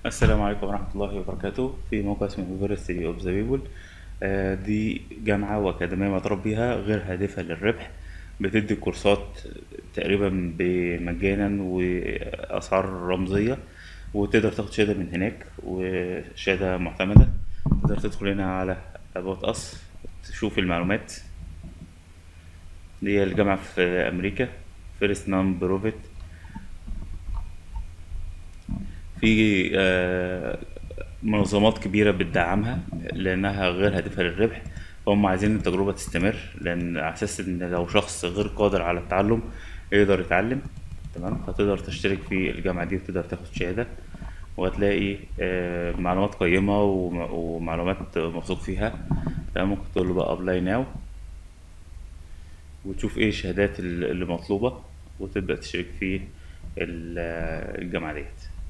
السلام عليكم ورحمة الله وبركاته في موقع اسمه University of the People آه، دي جامعة وأكاديمية معترف بيها غير هادفة للربح بتدي كورسات تقريبا مجانا وأسعار رمزية وتقدر تاخد شهادة من هناك وشهادة معتمدة تقدر تدخل هنا على About Us تشوف المعلومات دي هي الجامعة في أمريكا First Non Profit في آه، منظمات كبيرة بتدعمها لأنها غير هادفة للربح فهم عايزين التجربة تستمر لأن على أساس إن لو شخص غير قادر على التعلم يقدر يتعلم تمام فتقدر تشترك في الجامعة دي وتقدر تاخد شهادة وهتلاقي آه، معلومات قيمة وم- ومعلومات موثوق فيها تمام ممكن تقول له بقى أبلاي ناو وتشوف ايه الشهادات اللي مطلوبة وتبدأ تشترك في ال- الجامعة ديت